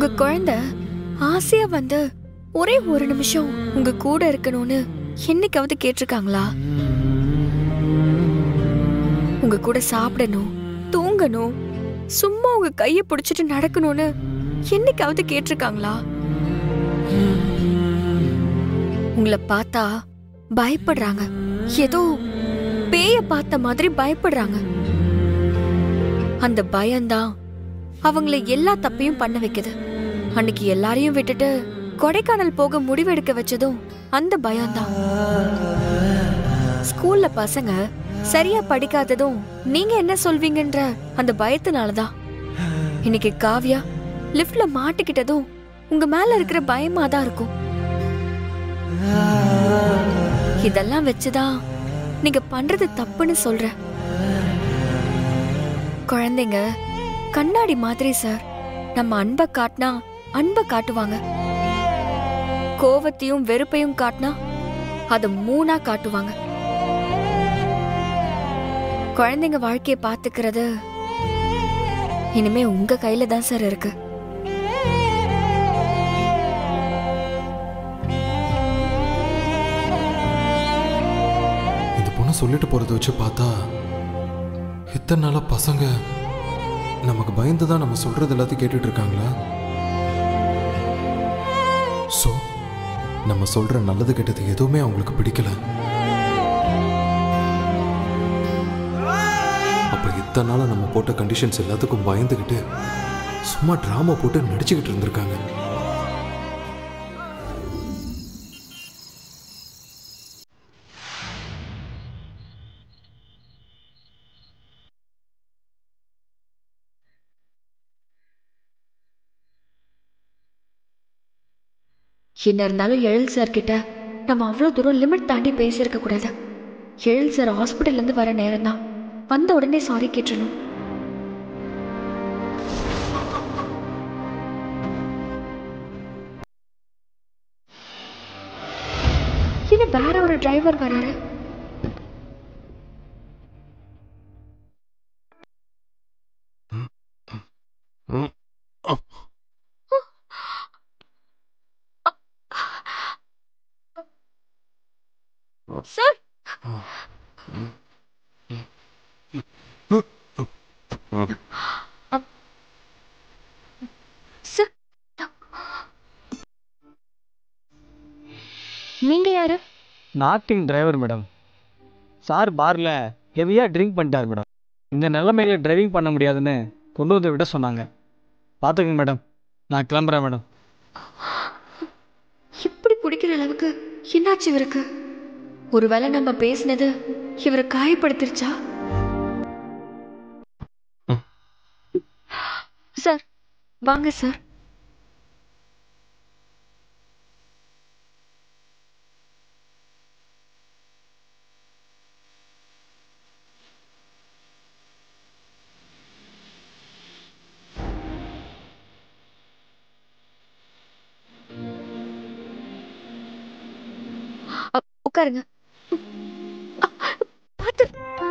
உங்க குழந்தை ஆசையா வந்து ஒரே ஒரு நிமிஷம் உங்க கூட இருக்கணும்னு என்னைக்காவது கேட்டிருக்காங்களா உங்க கூட சாப்பிடணும் தூங்கணும் சும்மா உங்க கைய பிடிச்சிட்டு நடக்கணும்னு என்னைக்காவது கேட்டிருக்காங்களா உங்களை பார்த்தா பயப்படுறாங்க ஏதோ பேய பார்த்த மாதிரி பயப்படுறாங்க அந்த பயம்தான் அவங்கள எல்லா தப்பையும் பண்ண வைக்குது அன்னைக்கு எல்லாரையும் விட்டுட்டு கொடைக்கானல் போக முடிவெடுக்க வச்சதும் அந்த பயம்தான் ஸ்கூல்ல பசங்க சரியா படிக்காததும் நீங்க என்ன சொல்வீங்கன்ற அந்த பயத்தினாலதான் இன்னைக்கு காவ்யா லிஃப்ட்ல மாட்டிக்கிட்டதும் உங்க மேல இருக்கிற பயமா தான் இருக்கும் இதெல்லாம் வச்சுதான் நீங்க பண்றது தப்புன்னு சொல்ற குழந்தைங்க கண்ணாடி மாதிரி சார் நம்ம அன்பை காட்டினா அன்பை காட்டுவாங்க கோவத்தையும் வெறுப்பையும் காட்டினா அதை மூணா காட்டுவாங்க குழந்தைங்க வாழ்க்கைய பாத்துக்கிறது இனிமே உங்க கையில தான் சார் இருக்கு இந்த பொண்ணு சொல்லிட்டு போறதை வச்சு பார்த்தா இத்தனை நாளா பசங்க நமக்கு பயந்து தான் நம்ம சொல்றது எல்லாத்தையும் கேட்டுட்டு இருக்காங்களா ஸோ நம்ம சொல்ற நல்லது கெட்டது எதுவுமே அவங்களுக்கு பிடிக்கல அப்ப இத்தனை நாளா நம்ம போட்ட கண்டிஷன்ஸ் எல்லாத்துக்கும் பயந்துக்கிட்டு சும்மா ட்ராமா போட்டு நடிச்சுக்கிட்டு இருந்திருக்காங்க என்ன இருந்தாலும் எழில் சார் கிட்ட நம்ம அவ்வளோ தூரம் லிமிட் தாண்டி பேசியிருக்க கூடாது எழில் சார் ஹாஸ்பிட்டல்ல இருந்து வர நேரம் தான் வந்த உடனே சாரி கேட்டுறணும் என்ன வேற ஒரு டிரைவர் வராரு சார் சார் நீங்க யாரு நாட்டின் டிரைவர் மேடம் சார் பாரில் ஹெவியாக ட்ரிங்க் பண்ணிட்டார் மேடம் இந்த நிலைமையில டிரைவிங் பண்ண முடியாதுன்னு கொண்டு வந்து விட சொன்னாங்க பார்த்துக்கங்க மேடம் நான் கிளம்புறேன் மேடம் இப்படி பிடிக்கிற அளவுக்கு என்னாச்சு இவருக்கு ஒருவேளை நம்ம பேசினது இவரை காயப்படுத்திருச்சா சார் வாங்க சார் அ, உட்காருங்க பார்த்து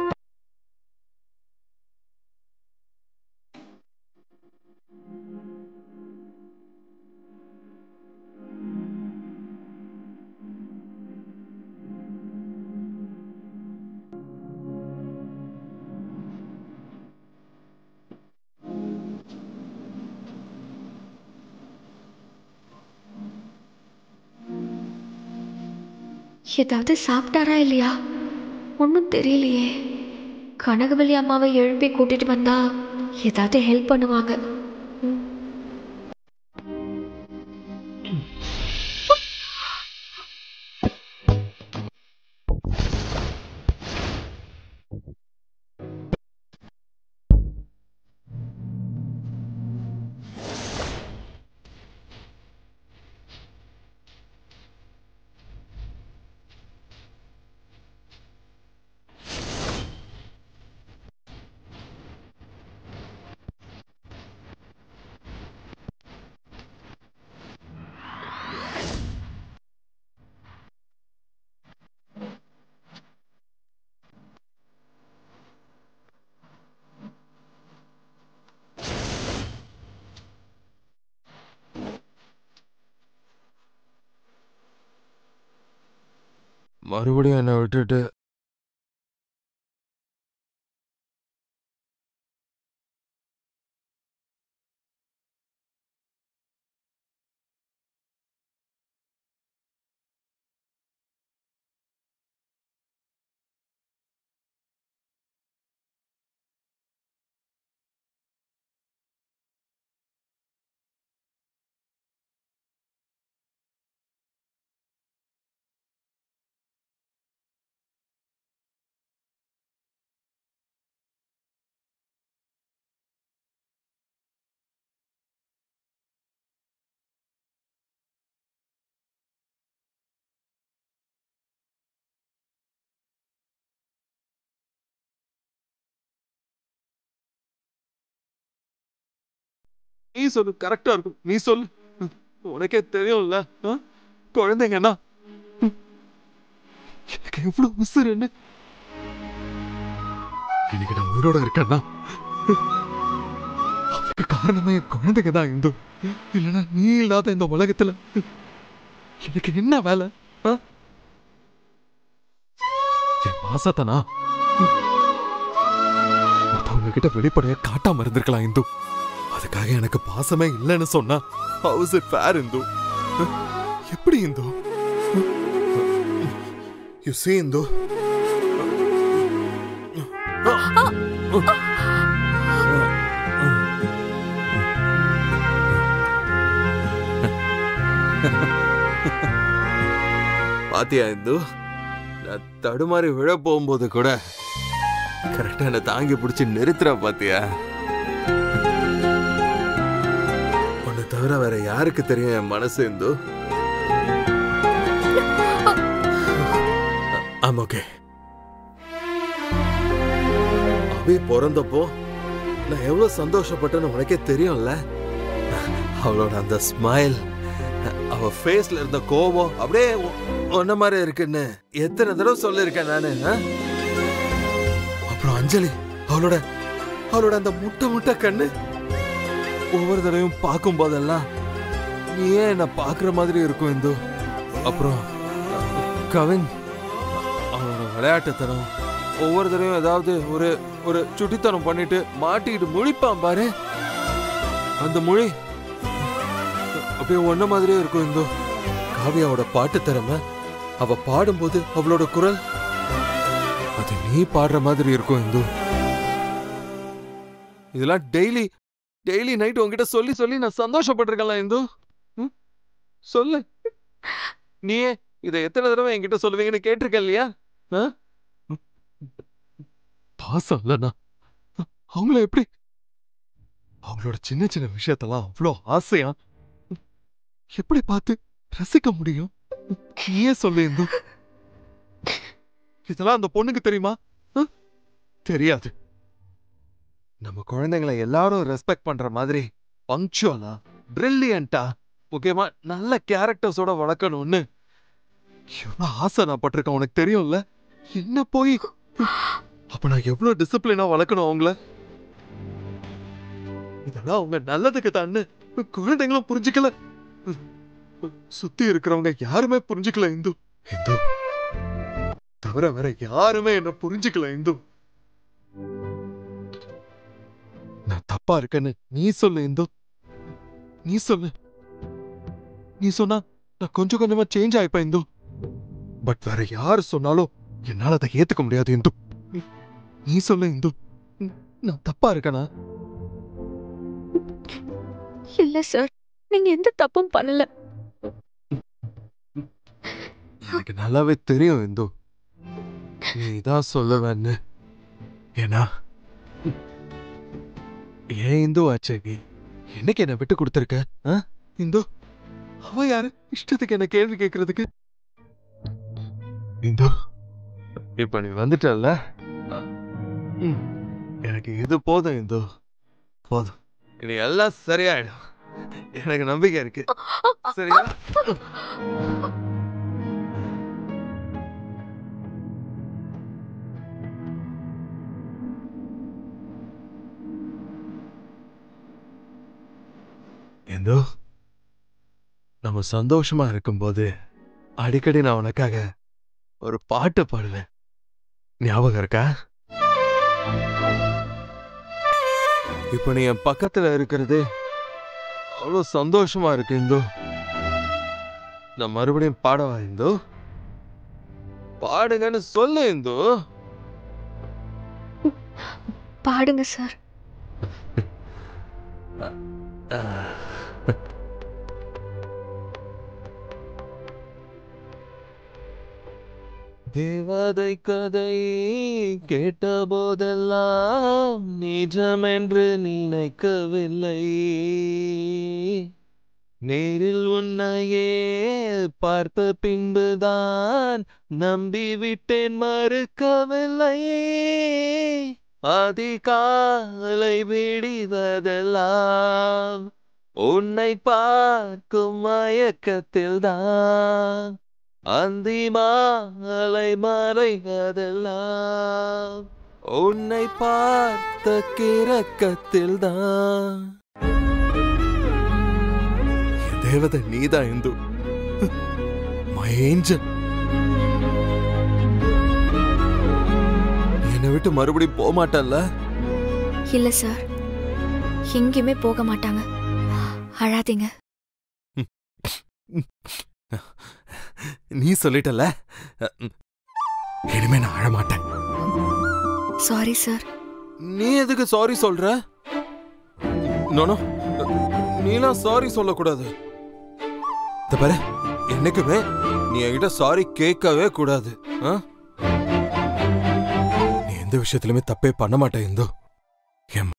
ஏதாவது சாப்பிட்டாரா இல்லையா ஒன்றும் தெரியலையே கனகவல்லி அம்மாவை எழுப்பி கூட்டிட்டு வந்தா ஏதாவது ஹெல்ப் பண்ணுவாங்க ம். மறுபடியும் என்னை விட்டுட்டு நீ சொல்லு கரெக்டா இருக்கும் நீ சொல்லு உனக்கே தெரியும்ல ஆ? குழந்தைங்கன்னா ம். எனக்கு எவ்வளவு உசுருன்னு இன்னைக்கு நான் உயிரோட இருக்கேன்னா அதுக்கு காரணமே என் குழந்தைங்க தான் இந்து இல்லைன்னா நீ இல்லாத இந்த உலகத்துல எனக்கு என்ன வேலை ஆ? என் பாசத்தை நான் மத்தவங்க கிட்ட வெளிப்படையா காட்டாம இருந்திருக்கலாம் இந்து அதுக்காக எனக்கு பாசமே இல்லைன்னு சொன்னா ஹவுஸ் இட் ஃபேர் இந்து எப்படி இந்து யூ see இந்து பாத்தியா இந்து நான் தடுமாறி விழ போகும்போது கூட கரெக்டா என்ன தாங்கி பிடிச்சி நிறுத்துற பாத்தியா உன்னை தவிர வேற யாருக்கு தெரியும் என் மனசு இந்து ஆமா ஓகே அபி பிறந்தப்போ நான் எவ்வளவு சந்தோஷப்பட்டேன்னு உனக்கே தெரியும்ல அவளோட அந்த ஸ்மைல் அவ ஃபேஸ்ல இருந்த கோபம் அப்படியே ஒ- உன்ன மாதிரி இருக்குன்னு எத்தனை தடவை சொல்லியிருக்கேன் நானு ஆ? அப்புறம் அஞ்சலி அவளோட அவளோட அந்த முட்டை முட்டை கண்ணு ஒவ்வொரு தடவையும் பார்க்கும் போதெல்லாம் நீ ஏன் என்ன பார்க்குற மாதிரி இருக்கும் இந்து அப்புறம் கவின் அவனோட விளையாட்டுத்தனம் ஒவ்வொரு தடவையும் ஏதாவது ஒரு ஒரு சுட்டித்தனம் பண்ணிட்டு மாட்டிக்கிட்டு முழிப்பான் பாரு அந்த மொழி அப்படியே ஒன்ன மாதிரியே இருக்கும் இந்து காவியாவோட பாட்டு திறமை அவ பாடும்போது அவளோட குரல் அது நீ பாடுற மாதிரி இருக்கும் இந்து இதெல்லாம் டெய்லி டெய்லி நைட் உன்கிட்ட சொல்லி சொல்லி நான் சந்தோஷப்பட்டிருக்கேன்ல இந்து ம்? சொல்லு நீயே இதை எத்தனை தடவை என்கிட்ட சொல்லுவீங்கன்னு கேட்டிருக்க இல்லையா ஆ? பாசம் இல்லைண்ணா அவங்கள எப்படி அவங்களோட சின்ன சின்ன விஷயத்தெல்லாம் அவ்வளோ ஆசையா எப்படி பார்த்து ரசிக்க முடியும் நீயே சொல்லு இந்து இதெல்லாம் அந்த பொண்ணுக்கு தெரியுமா ஆ? தெரியாது நம்ம குழந்தைங்களை எல்லாரும் ரெஸ்பெக்ட் பண்ற மாதிரி பங்க்சுவலா பிரில்லியண்டா முக்கியமா நல்ல கேரக்டர்ஸோட வளர்க்கணும்னு எவ்வளவு ஆசை நான் பட்டிருக்கேன் உனக்கு தெரியும்ல என்ன போய் அப்ப நான் எவ்வளவு டிசிப்ளினா வளர்க்கணும் அவங்கள இதெல்லாம் அவங்க நல்லதுக்கு தான்னு குழந்தைங்களும் புரிஞ்சுக்கல சுத்தி இருக்கிறவங்க யாருமே புரிஞ்சுக்கல இந்து இந்து தவிர வேற யாருமே என்ன புரிஞ்சுக்கல இந்து நான் தப்பா இருக்கேன்னு நீ சொல்லு இந்து நீ சொல்லு நீ சொன்னா நான் கொஞ்சம் கொஞ்சமா சேஞ்ச் ஆயிப்பேன் இந்து பட் வேற யாரு சொன்னாலும் என்னால அதை ஏத்துக்க முடியாது இந்து நீ- நீ சொல்லு இந்து ம், நான் தப்பா இருக்கேனா இல்ல சார் நீங்க எந்த தப்பும் பண்ணல எனக்கு நல்லாவே தெரியும் இந்து நீ தான் சொல்லுவேன்னு ஏன்னா ஏன் இந்து ஆச்சேகி என்னைக்கு என்ன விட்டு கொடுத்துருக்க ஆ? இந்து அவ யாரு இஷ்டத்துக்கு என்ன கேள்வி கேட்கறதுக்கு இந்து இப்ப நீ வந்துட்டல்ல ம், எனக்கு இது போதும் இந்து போதும் இனி எல்லாம் சரியாயிடும் எனக்கு நம்பிக்கை இருக்கு சரியா எந்தோ நம்ம சந்தோஷமா இருக்கும்போது அடிக்கடி நான் உனக்காக ஒரு பாட்டு பாடுவேன் ஞாபகம் இருக்கா இப்போ நீ என் பக்கத்துல இருக்கிறது அவ்வளோ சந்தோஷமா இருக்கு இந்து நான் மறுபடியும் பாடவா இந்து பாடுங்கன்னு சொல்லு இந்து பாடுங்க சார் தேவதை கதை கேட்ட போதெல்லாம் நிஜமென்று நினைக்கவில்லை நேரில் உன்னையே பார்த்த பின்புதான் நம்பிவிட்டேன் மறுக்கவில்லை அதிகாலை விடிவதெல்லாம் உன்னை பார்க்கும் மயக்கத்தில்தான் அந்தி மாலை மறைவதெல்லாம் உன்னை பார்த்த கிறக்கத்தில்தான் தேவதை நீதான் இந்து மை ஏஞ்சல் என்னை விட்டு மறுபடியும் போக மாட்டல்ல இல்ல சார் எங்கேயுமே போக மாட்டாங்க அழாதீங்க நீ சொல்லிட்டல இனிமே நான் அழமாட்டேன் சாரி சார் நீ எதுக்கு சாரி சொல்ற நோனோ நீலாம் சாரி சொல்லக்கூடாது இந்த பாரு என்னைக்குமே நீ என்கிட்ட சாரி கேட்கவே கூடாது ஆ? நீ எந்த விஷயத்திலுமே தப்பே பண்ண மாட்டேன் இந்து என்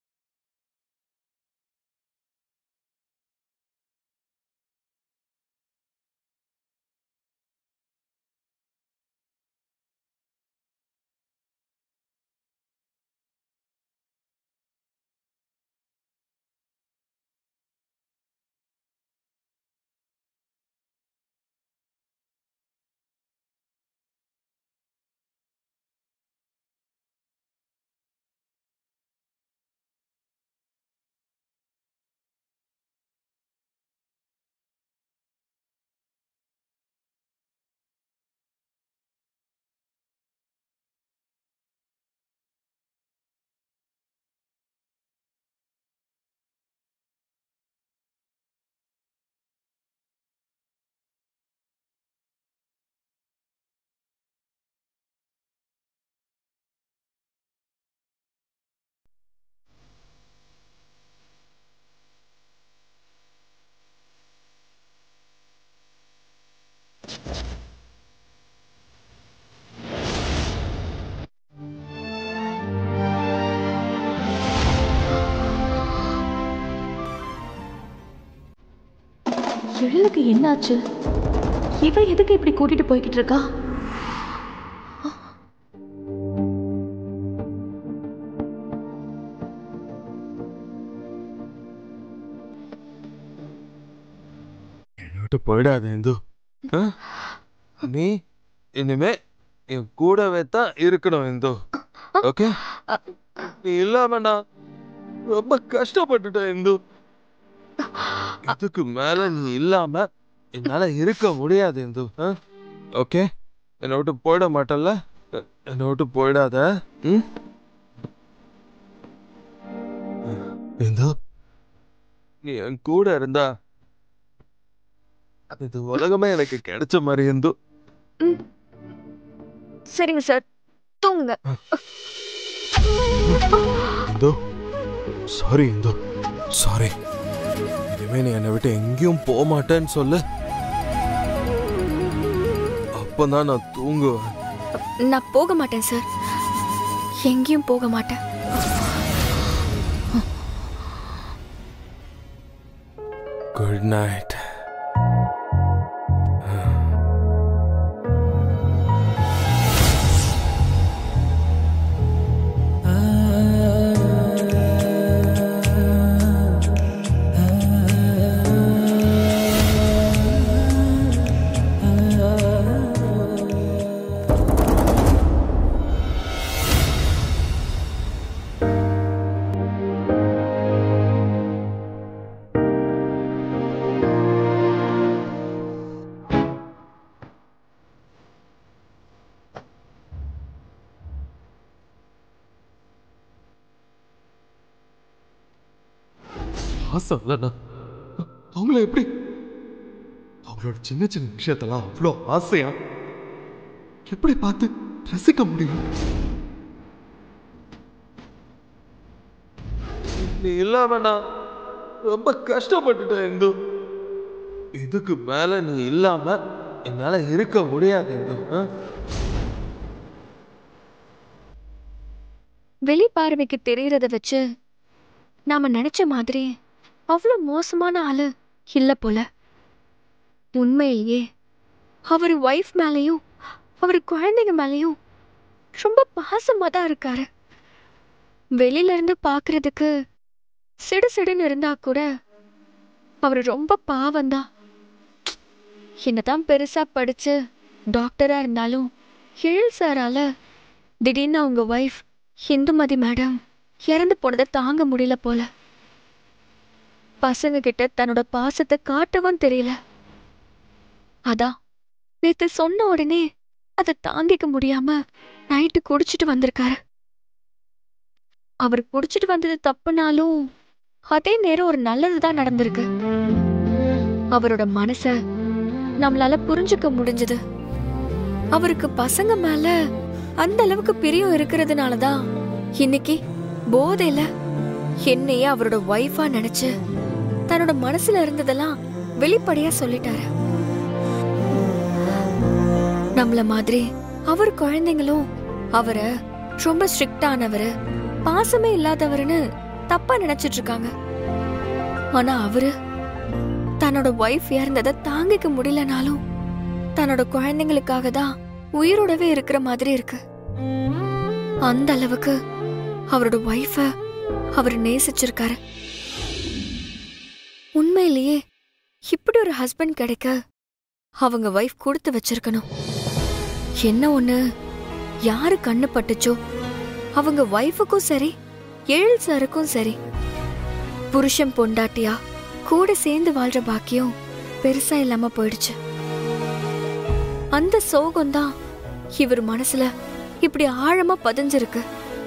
எழிலுக்கு என்னாச்சு இவ எதுக்கு இப்படி கூட்டிட்டு போய்கிட்டு இருக்கா என்னை விட்டு போயிடாத இந்து ஆ? நீ இனிமே என் கூடவே தான் இருக்கணும் இந்து ஓகே நீ இல்லாம நான் ரொம்ப கஷ்டப்பட்டுட்டேன் இந்து இதுக்கு மேல நீ இல்லாம என்னால இருக்க முடியாது இந்து ஓகே என்னை விட்டு போயிட மாட்டல்ல எ- என்னை விட்டு போயிடாத ம் இந்து நீ என் கூட இருந்தா இது உலகமே எனக்கு கிடைச்ச மாதிரி இந்து சரிங்க சார் தூங்குங்க இந்து சாரி இந்து சாரி இனிமே நீ என்னை விட்டு எங்கேயும் போக மாட்டேன்னு சொல்லு அப்பதான் நான் தூங்குவேன் நான் போக மாட்டேன் சார் எங்கேயும் போக மாட்டேன் குட் நைட் ஆ பாசம் இல்லைண்ணா அவங்கள எப்படி அவங்களோட சின்ன சின்ன விஷயத்தெல்லாம் அவ்வளோ ஆசையா எப்படி பார்த்து ரசிக்க முடியும் நீ இல்லாம நான் ரொம்ப கஷ்டப்பட்டுட்டேன் இந்து இதுக்கு மேல நீ இல்லாம என்னால இருக்க முடியாது இந்து ஆ? வெளி பார்வைக்கு தெரியறத வச்சு நாம நினைச்ச மாதிரி அவ்வளோ மோசமான ஆளு இல்ல போல உண்மையிலேயே அவர் ஒய்ஃப் மேலேயும் அவர் குழந்தைங்க மேலேயும் ரொம்ப பாசமா தான் இருக்காரு வெளியில இருந்து பார்க்கிறதுக்கு சிடு சிடுன்னு இருந்தா கூட அவர் ரொம்ப பாவம்தான் என்னதான் பெருசா படிச்சு டாக்டரா இருந்தாலும் எழில் சாரால திடீர்னு அவங்க ஒய்ஃப் இந்துமதி மேடம் இறந்து போனதை தாங்க முடியல போல பசங்க கிட்ட தன்னோட பாசத்தை காட்டவும் தெரியல அதான் நேத்து சொன்ன உடனே அதை தாங்கிக்க முடியாம நைட்டு குடிச்சிட்டு வந்திருக்காரு அவர் குடிச்சிட்டு வந்தது தப்புனாலும் அதே நேரம் ஒரு நல்லதுதான் நடந்திருக்கு அவரோட மனச நம்மளால புரிஞ்சுக்க முடிஞ்சது அவருக்கு பசங்க மேல அந்த அளவுக்கு பிரியம் இருக்கிறதுனால தான் இன்னைக்கு போதையில என்னையே அவரோட ஒய்ஃபா நினைச்சு தன்னோட மனசுல இருந்ததெல்லாம் வெளிப்படையா சொல்லிட்டாரு நம்மள மாதிரி அவர் குழந்தைங்களும் அவரை ரொம்ப ஸ்ட்ரிக்டானவரு பாசமே இல்லாதவருன்னு தப்பா நினைச்சிட்டு இருக்காங்க ஆனா அவரு தன்னோட ஒய்ஃப் இறந்ததை தாங்கிக்க முடியலனாலும் தன்னோட குழந்தைங்களுக்காக தான் உயிரோடவே இருக்கிற மாதிரி இருக்கு அந்த அளவுக்கு அவரோட ஒய்ஃப அவர் நேசிச்சிருக்காரு உண்மையிலேயே இப்படி ஒரு ஹஸ்பண்ட் கிடைக்க அவங்க ஒய்ஃப் கொடுத்து வச்சிருக்கணும் என்ன ஒண்ணு யாரு கண்ணு பட்டுச்சோ அவங்க ஒய்ஃபுக்கும் சரி எழில் சாருக்கும் சரி புருஷன் பொண்டாட்டியா கூட சேர்ந்து வாழ்ற பாக்கியம் பெருசா இல்லாம போயிடுச்சு அந்த சோகம்தான் இவர் மனசுல இப்படி ஆழமா பதிஞ்சிருக்கு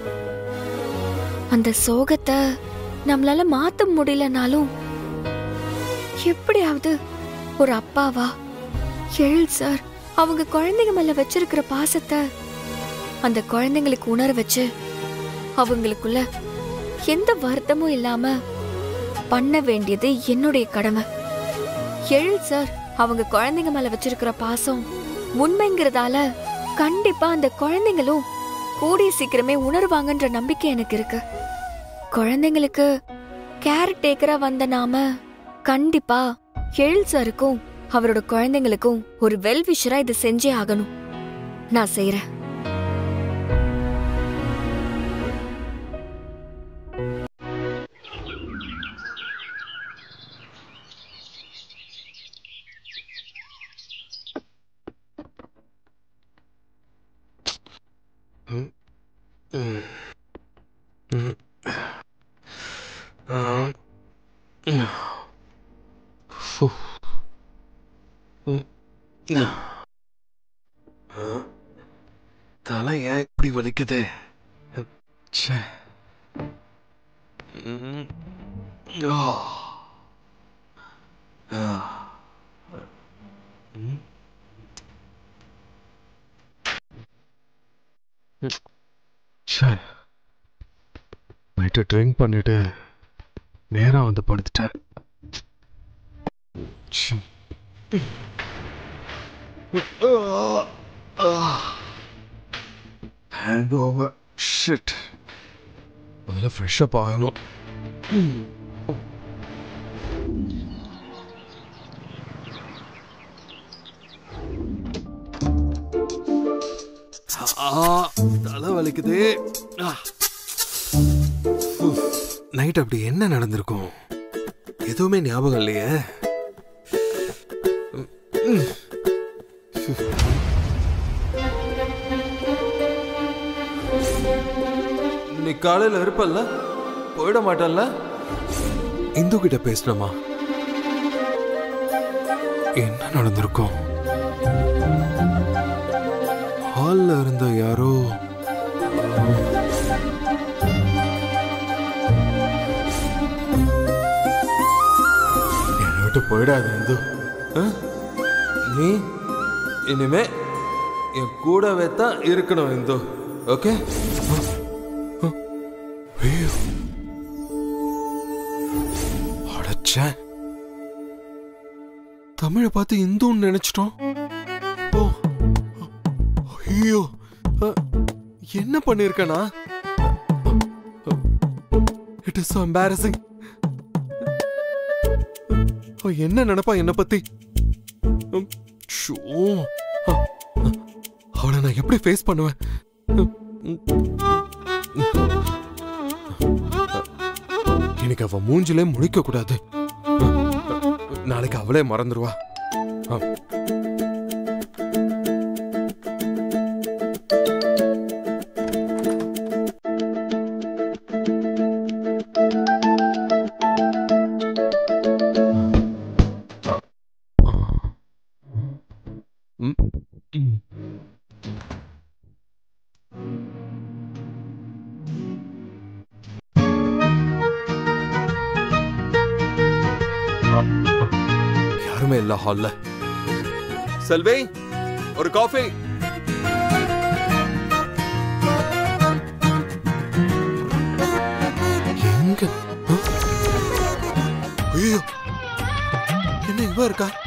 அந்த சோகத்தை நம்மளால மாத்த முடியலனாலும் எப்படியாவது ஒரு அப்பாவா எழில் சார் அவங்க குழந்தைங்க மேல வச்சிருக்கிற பாசத்தை அந்த குழந்தைங்களுக்கு உணர வச்சு அவங்களுக்குள்ள எந்த வருத்தமும் இல்லாம பண்ண வேண்டியது என்னுடைய கடமை எழில் சார் அவங்க குழந்தைங்க மேல வச்சிருக்கிற பாசம் உண்மைங்கிறதால கண்டிப்பா அந்த குழந்தைங்களும் கூடிய சீக்கிரமே உணர்வாங்கன்ற நம்பிக்கை எனக்கு இருக்கு குழந்தைங்களுக்கு கேர் டேக்கரா வந்த நாம கண்டிப்பா எழில் சாருக்கும் அவரோட குழந்தைங்களுக்கும் ஒரு வெல்விஷரா இது செஞ்சே ஆகணும் நான் செய்யறேன் தலை ஏன் இப்படி வலிக்குது ச்சே ம். ஆ. ஆ. ம். ச்சே நைட்டு ட்ரிங்க் பண்ணிட்டு நேரா வந்து படுத்துட்டேன் ச்சே. Hangover. ஷிட் முதல்ல ஃப்ரெஷ்அப் ஆகணும் ஆ, தலை வலிக்குது ஆ. நைட் அப்படி என்ன நடந்திருக்கும் எதுவுமே ஞாபகம் இல்லையே ம். நீ காலையில இருப்பல்ல போயிட மாட்டல்ல இந்து கிட்ட பேசணுமா என்ன நடந்திருக்கும் ஹால்ல இருந்த யாரோ விட்டு போயிடாத இந்து ஆ? நீ இனிமே என் கூடவே தான் இருக்கணும் இந்து ஓகே ஐயோ அடைச்சேன் தமிழை பார்த்து இந்துன்னு நினைச்சிட்டோம் ஓ ஐயோ அ, என்ன பண்ணிருக்கனா இட் இஸ் so embarrassing அவ என்ன நினைப்பா என்ன பத்தி உம், ஷோ. அ, அ, அவளை நான் எப்படி ஃபேஸ் பண்ணுவேன் உம், உம். இன்னைக்கு அவ மூஞ்சிலே முழிக்க கூடாது நாளைக்கு அவளே மறந்துடுவா ஆ. ம். ம். யாருமே இல்ல ஹால்ல செல்வி ஒரு காஃபி எங்க ஆ? ஐயோ என்ன இவ இருக்கா